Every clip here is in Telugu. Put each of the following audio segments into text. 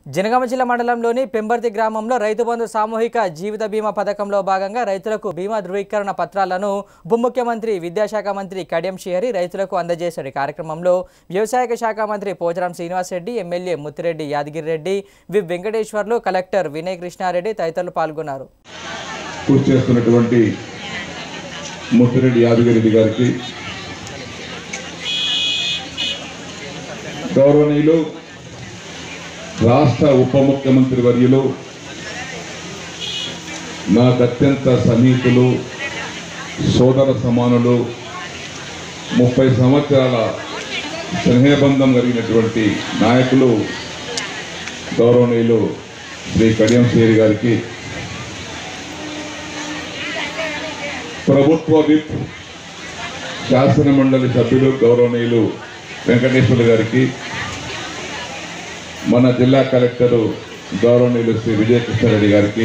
జనగామ జిల్లా మండలంలోని పెంబర్తి గ్రామంలో రైతు బంధు సామూహిక జీవిత బీమా పథకంలో భాగంగా రైతులకు బీమా ధృవీకరణ పత్రాలను ఉప ముఖ్యమంత్రి విద్యాశాఖ మంత్రి కడియం శ్రీహరి రైతులకు అందజేశారు ఈ కార్యక్రమంలో వ్యవసాయ శాఖ మంత్రి Pocharam Srinivasa Reddy MLA Muthireddy Yadagiri Reddy V Venkateswarlu collector Vinay Krishna Reddy తదితరులు పాల్గొన్నారు కృషి చేస్తున్నటువంటి ముత్తిరెడ్డి యాదగిరెడ్డి గారికి గౌరవనీయులు రాష్ట్ర ఉప ముఖ్యమంత్రి వర్యులు నాకు అత్యంత సన్నిహితులు సోదర సమానులు ముప్పై సంవత్సరాల స్నేహబంధం కలిగినటువంటి నాయకులు గౌరవనీయులు శ్రీ కడియం శ్రీ గారికి ప్రభుత్వ విప్ శాసన మండలి సభ్యులు గౌరవనీయులు వెంకటేశ్వర్లు గారికి మన జిల్లా కలెక్టరు గౌరవనీయులు శ్రీ విజయకృష్ణారెడ్డి గారికి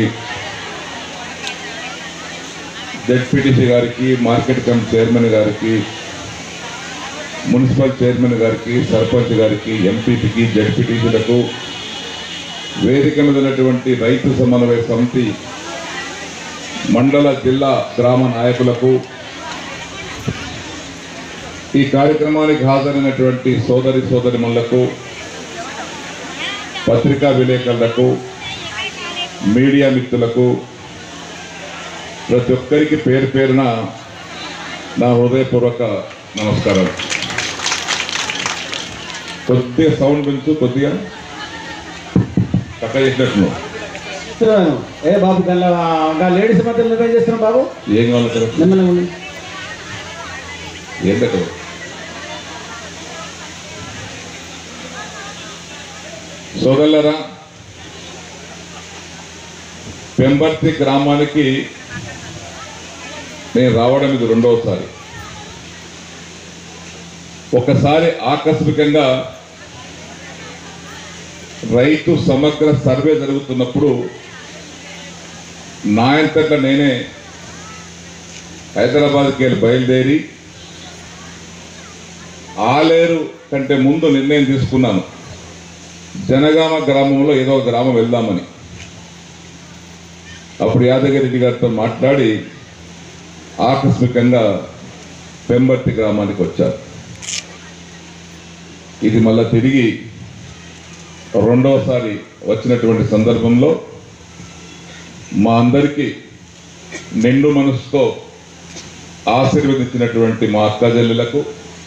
జెడ్పీటీసీ గారికి మార్కెట్ కమిటీ చైర్మన్ గారికి మున్సిపల్ చైర్మన్ గారికి సర్పంచ్ గారికి ఎంపీపీకి జెడ్పీటీసీలకు వేదిక మీద ఉన్నటువంటి రైతు సమన్వయ సమితి మండల జిల్లా గ్రామ నాయకులకు ఈ కార్యక్రమానికి హాజరైనటువంటి సోదరి సోదరిమణులకు పత్రికా విలేకరులకు మీడియా మిత్రులకు ప్రతి ఒక్కరికి పేరు పేరున నా హృదయపూర్వక నమస్కారం కొద్దిగా సౌండ్ పెంచు కొద్దిగా కట్ట చేసినట్టు చెప్తున్నాను ఏ బాబు గల్ల లేడీస్ మధ్య నువ్వేం చేస్తున్నావు బాబు ఏం కావాలి ఇక్కడ? నిమ్మల్ని ఉండు. ఏం పెట్టవు సోదరులరా పెంబర్తి గ్రామానికి నేను రావడం ఇది రెండవసారి ఒకసారి ఆకస్మికంగా రైతు సమగ్ర సర్వే జరుగుతున్నప్పుడు నా అంతటా నేనే హైదరాబాద్కి వెళ్ళి బయలుదేరి ఆలేరు కంటే ముందు నిర్ణయం తీసుకున్నాను జనగామ గ్రామంలో ఏదో ఒక గ్రామం వెళ్దామని అప్పుడు యాదగిరెడ్డి గారితో మాట్లాడి ఆకస్మికంగా పెంబర్తి గ్రామానికి వచ్చారు ఇది మళ్ళా తిరిగి రెండవసారి వచ్చినటువంటి సందర్భంలో మా అందరికీ నిండు మనసుతో ఆశీర్వదించినటువంటి మా అక్క చెల్లెలకు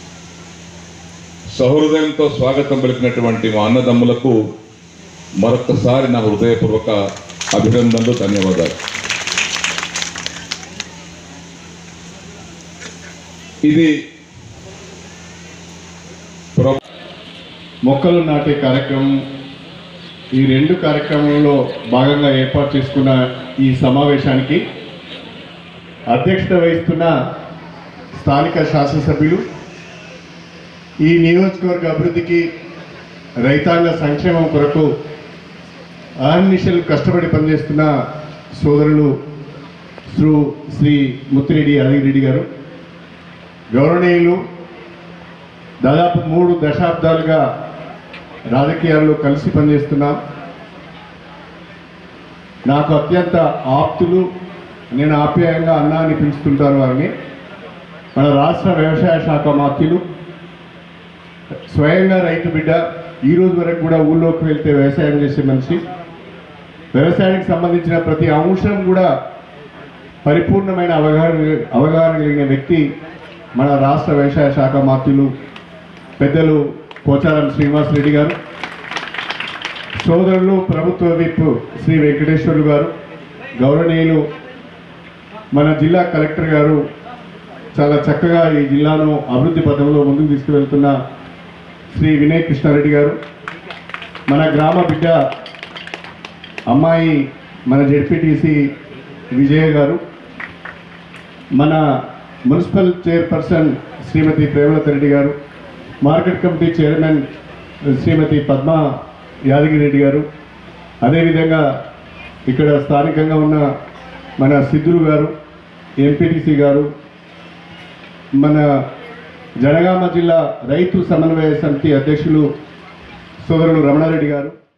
సహృదయంతో స్వాగతం పలికినటువంటి మా అన్నదమ్ములకు మరొకసారి నా హృదయపూర్వక అభినందనలు ధన్యవాదాలు ఇది ప్ర- మొక్కలు నాటే కార్యక్రమం ఈ రెండు కార్యక్రమంలో భాగంగా ఏర్పాటు చేసుకున్న ఈ సమావేశానికి అధ్యక్షత వహిస్తున్న స్థానిక శాసనసభ్యులు ఈ నియోజకవర్గ అభివృద్ధికి రైతాంగ సంక్షేమం కొరకు అహర్నిశలు కష్టపడి పనిచేస్తున్న సోదరులు శ్రీ శ్రీ ముత్తిరెడ్డి యాదగిరెడ్డి గారు గౌరవనీయులు దాదాపు మూడు దశాబ్దాలుగా రాజకీయాల్లో కలిసి పనిచేస్తున్నాం నాకు అత్యంత ఆప్తులు నేను ఆప్యాయంగా అన్నా అని పిలుస్తుంటాను వారిని మన రాష్ట్ర వ్యవసాయ శాఖ మాత్యులు స్వయంగా రైతు బిడ్డ ఈ రోజు వరకు కూడా ఊళ్ళోకి వెళ్తే వ్యవసాయం చేసే మనిషి వ్యవసాయానికి సంబంధించిన ప్రతి అంశం కూడా పరిపూర్ణమైన అవగాహన అవగాహన కలిగిన వ్యక్తి మన రాష్ట్ర వ్యవసాయ శాఖ మాత్యులు పెద్దలు పోచారం శ్రీనివాస్ రెడ్డి గారు సోదరులు ప్రభుత్వ విప్ శ్రీ వెంకటేశ్వర్లు గారు గౌరవనీయులు మన జిల్లా కలెక్టర్ గారు చాలా చక్కగా ఈ జిల్లాను అభివృద్ధి పథంలో ముందుకు తీసుకువెళ్తున్న శ్రీ వినయ్ కృష్ణారెడ్డి గారు మన గ్రామ బిడ్డ అమ్మాయి మన జెడ్పీటీసీ విజయ గారు మన మున్సిపల్ చైర్పర్సన్ శ్రీమతి ప్రేమలత రెడ్డి గారు market committee chairman Srimati Padma Yadagireddy గారు అదేవిధంగా ఇక్కడ స్థానికంగా ఉన్న మన సిద్ధులు గారు ఎంపీటీసీ గారు మన జనగామ జిల్లా రైతు సమన్వయ సమితి అధ్యక్షులు సోదరులు రమణారెడ్డి గారు